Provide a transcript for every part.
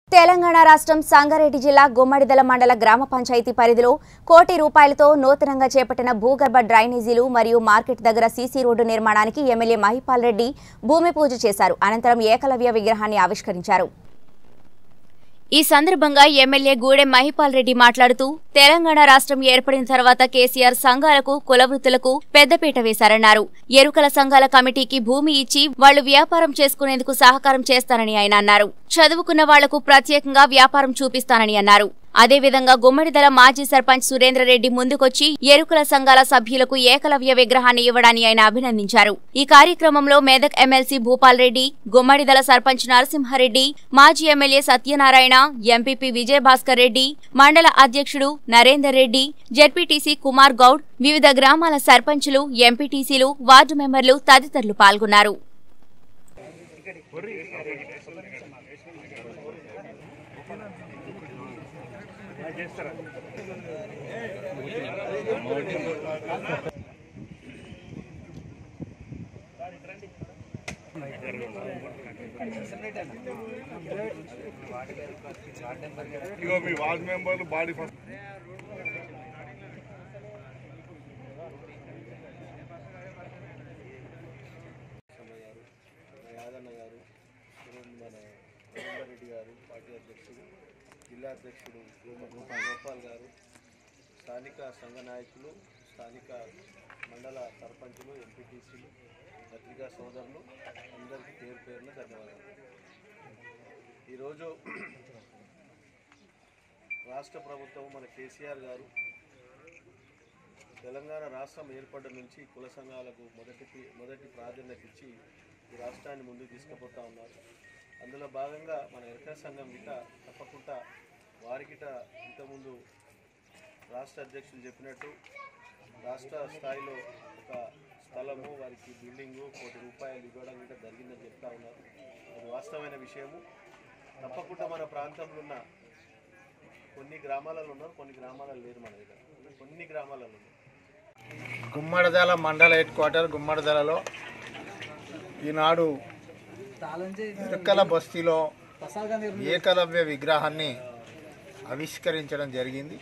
తెలంగాణ రాష్ట్రం సంగారెడ్డి జిల్లా గుమ్మడిదల మండల గ్రామ పంచాయతీ పరిధిలో కోటి రూపాయలతో నూతనంగా చేపట్టిన భూగర్భ డ్రైనేజీలు మరియు మార్కెట్ దగ్గర సీసీ రోడ్డు నిర్మాణానికి ఎమ్మెల్యే మహిపాల్ రెడ్డి భూమి పూజ చేశారు అనంతరం ఏకలవ్య విగ్రహాన్ని ఆవిష్కరించారు ఈ సందర్భంగా ఎమ్మెల్యే గూడెం మహిపాల్ రెడ్డి మాట్లాడుతూ తెలంగాణ రాష్ట్రం ఏర్పడిన తర్వాత కేసీఆర్ సంఘాలకు కులవృత్తులకు పెద్దపీట వేశారన్నారు ఎరుకల సంఘాల కమిటీకి భూమి ఇచ్చి వాళ్లు వ్యాపారం చేసుకునేందుకు సహకారం చేస్తానని ఆయన అన్నారు చదువుకున్న వాళ్లకు ప్రత్యేకంగా వ్యాపారం చూపిస్తానని అన్నారు అదేవిధంగా గుమ్మడిదల మాజీ సర్పంచ్ సురేంద్రరెడ్డి ముందుకొచ్చి ఎరుకల సంఘాల సభ్యులకు ఏకలవ్య విగ్రహాన్ని ఇవ్వడాన్ని ఆయన అభినందించారు ఈ కార్యక్రమంలో మేదక్ ఎమ్మెల్సీ భూపాల్ రెడ్డి గుమ్మడిదల సర్పంచ్ నరసింహారెడ్డి మాజీ ఎమ్మెల్యే సత్యనారాయణ ఎంపీపీ విజయభాస్కర్ రెడ్డి మండల అధ్యక్షుడు నరేందర్ రెడ్డి జెడ్పీటీసీ కుమార్ గౌడ్ వివిధ గ్రామాల సర్పంచులు ఎంపీటీసీలు వార్డు మెంబర్లు తదితరులు పాల్గొన్నారు ఇగో మీ వార్డ్ మెంబర్లు బాడీ ఫస్ట్ గారు యాదన్న గారు సురేంద్ర మన రవీందర్ రెడ్డి గారు పార్టీ అధ్యక్షుడు జిల్లా అధ్యక్షుడు గోపాల్ గోపాల్ గారు స్థానిక సంఘ నాయకులు స్థానిక మండల సర్పంచులు ఎంపీటీసీలు పత్రికా సోదరులు అందరికీ పేరు పేరున ధన్యవాదాలు ఈరోజు రాష్ట్ర ప్రభుత్వం మన కేసీఆర్ గారు తెలంగాణ రాష్ట్రం ఏర్పడ్డ నుంచి కుల సంఘాలకు మొదటి పి- మొదటి ప్రాధాన్యత ఇచ్చి ఈ రాష్ట్రాన్ని ముందుకు తీసుకుపోతా ఉన్నారు అందులో భాగంగా మన ఎరక సంఘం గిట తప్పకుండా వారికిట ఇంతకుముందు రాష్ట్ర అధ్యక్షులు చెప్పినట్టు రాష్ట్ర స్థాయిలో ఒక స్థలము వారికి బిల్డింగు కోటి రూపాయలు ఇవ్వడం గిట జరిగిందని చెప్తా ఉన్నారు అది వాస్తవమైన విషయము తప్పకుండా మన ప్రాంతంలో ఉన్న కొన్ని గ్రామాలలో ఉన్నారు కొన్ని గ్రామాలలో లేదు మన దగ్గర కొన్ని గ్రామాలలో ఉన్నారు గుమ్మడిదల మండల హెడ్ క్వార్టర్ గుమ్మడిదలలో ఈనాడు ఇరుక్కల బస్తీలో ఏకలవ్య విగ్రహాన్ని ఆవిష్కరించడం జరిగింది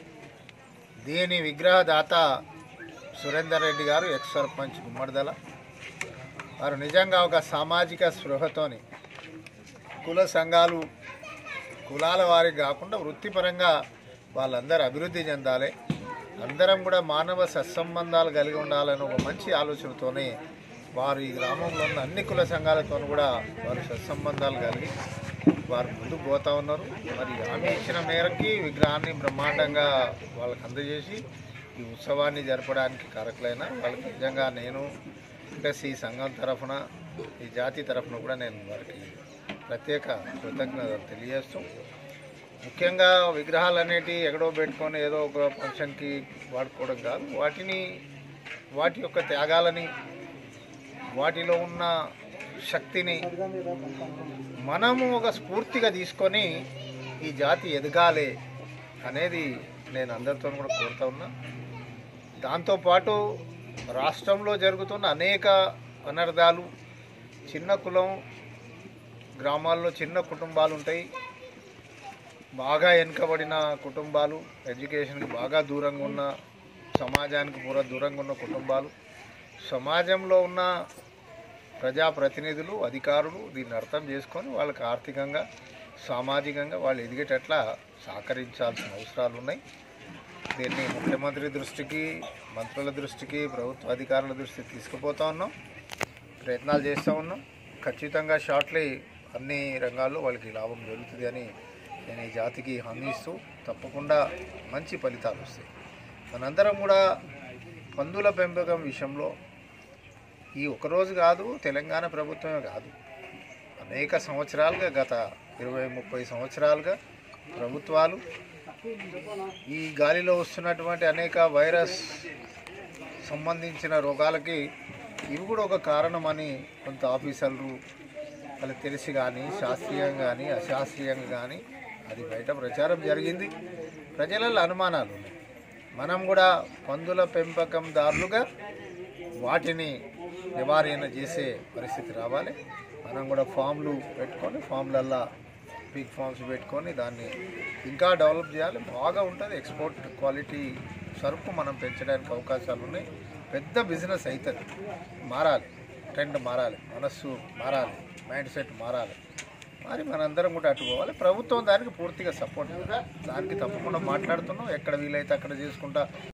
దీని విగ్రహదాత సురేందర్ రెడ్డి గారు ఎక్స్ సర్పంచ్ గుమ్మడిదల వారు నిజంగా ఒక సామాజిక స్పృహతోని కుల సంఘాలు కులాల వారికి కాకుండా వృత్తిపరంగా వాళ్ళందరూ అభివృద్ధి చెందాలి అందరం కూడా మానవ సత్సంబంధాలు కలిగి ఉండాలని ఒక మంచి ఆలోచనతోనే వారు ఈ గ్రామంలో ఉన్న అన్ని కుల సంఘాలతో కూడా వారు సత్సంబంధాలు కలిగి వారు ముందుకు పోతా ఉన్నారు మరి హామీ ఇచ్చిన మేరకి విగ్రహాన్ని బ్రహ్మాండంగా వాళ్ళకి అందజేసి ఈ ఉత్సవాన్ని జరపడానికి కారకులైన వాళ్ళకి నిజంగా నేను ప్లస్ ఈ సంఘం తరఫున ఈ జాతి తరఫున కూడా నేను వారికి ప్రత్యేక కృతజ్ఞతలు తెలియజేస్తూ ముఖ్యంగా విగ్రహాలు అనేటివి ఎక్కడో పెట్టుకొని ఏదో ఒక ఫంక్షన్కి వాడుకోవడం కాదు వాటిని వాటి యొక్క త్యాగాలని వాటిలో ఉన్న శక్తిని మనము ఒక స్ఫూర్తిగా తీసుకొని ఈ జాతి ఎదగాలి అనేది నేను అందరితో కూడా కోరుతా ఉన్నా దాంతోపాటు రాష్ట్రంలో జరుగుతున్న అనేక అనర్థాలు చిన్న కులం గ్రామాల్లో చిన్న కుటుంబాలు ఉంటాయి బాగా వెనుకబడిన కుటుంబాలు ఎడ్యుకేషన్కి బాగా దూరంగా ఉన్న సమాజానికి పూర దూరంగా ఉన్న కుటుంబాలు సమాజంలో ఉన్న ప్రజాప్రతినిధులు అధికారులు దీన్ని అర్థం చేసుకొని వాళ్ళకి ఆర్థికంగా సామాజికంగా వాళ్ళు ఎదిగేటట్లా సహకరించాల్సిన అవసరాలు ఉన్నాయి దీన్ని ముఖ్యమంత్రి దృష్టికి మంత్రుల దృష్టికి ప్రభుత్వ అధికారుల దృష్టికి తీసుకుపోతా ఉన్నాం ప్రయత్నాలు చేస్తూ ఉన్నాం ఖచ్చితంగా షార్ట్లీ అన్ని రంగాల్లో వాళ్ళకి లాభం జరుగుతుంది అని నేను ఈ జాతికి హామీ ఇస్తూ తప్పకుండా మంచి ఫలితాలు వస్తాయి మనందరం కూడా పందుల పెంపకం విషయంలో ఈ ఒకరోజు కాదు తెలంగాణ ప్రభుత్వమే కాదు అనేక సంవత్సరాలుగా గత ఇరవై ముప్పై సంవత్సరాలుగా ప్రభుత్వాలు ఈ గాలిలో వస్తున్నటువంటి అనేక వైరస్ సంబంధించిన రోగాలకి ఇవి కూడా ఒక కారణమని కొంత ఆఫీసర్లు వాళ్ళకి తెలిసి కానీ శాస్త్రీయంగా కానీ అశాస్త్రీయంగా కానీ అది బయట ప్రచారం జరిగింది ప్రజలలో అనుమానాలు ఉన్నాయి మనం కూడా పందుల పెంపకందారులుగా వాటిని నివారణ చేసే పరిస్థితి రావాలి మనం కూడా ఫామ్లు పెట్టుకొని ఫామ్లల్లో బిగ్ ఫార్మ్స్ పెట్టుకొని దాన్ని ఇంకా డెవలప్ చేయాలి బాగా ఉంటుంది ఎక్స్పోర్ట్ క్వాలిటీ సరుకు మనం పెంచడానికి అవకాశాలు ఉన్నాయి పెద్ద బిజినెస్ అవుతుంది మారాలి ట్రెండ్ మారాలి మనస్సు మారాలి మైండ్ సెట్ మారాలి మరి మనందరం కూడా అటు పోవాలి ప్రభుత్వం దానికి పూర్తిగా సపోర్ట్ దానికి తప్పకుండా మాట్లాడుతున్నాం ఎక్కడ వీలైతే అక్కడ చేసుకుంటా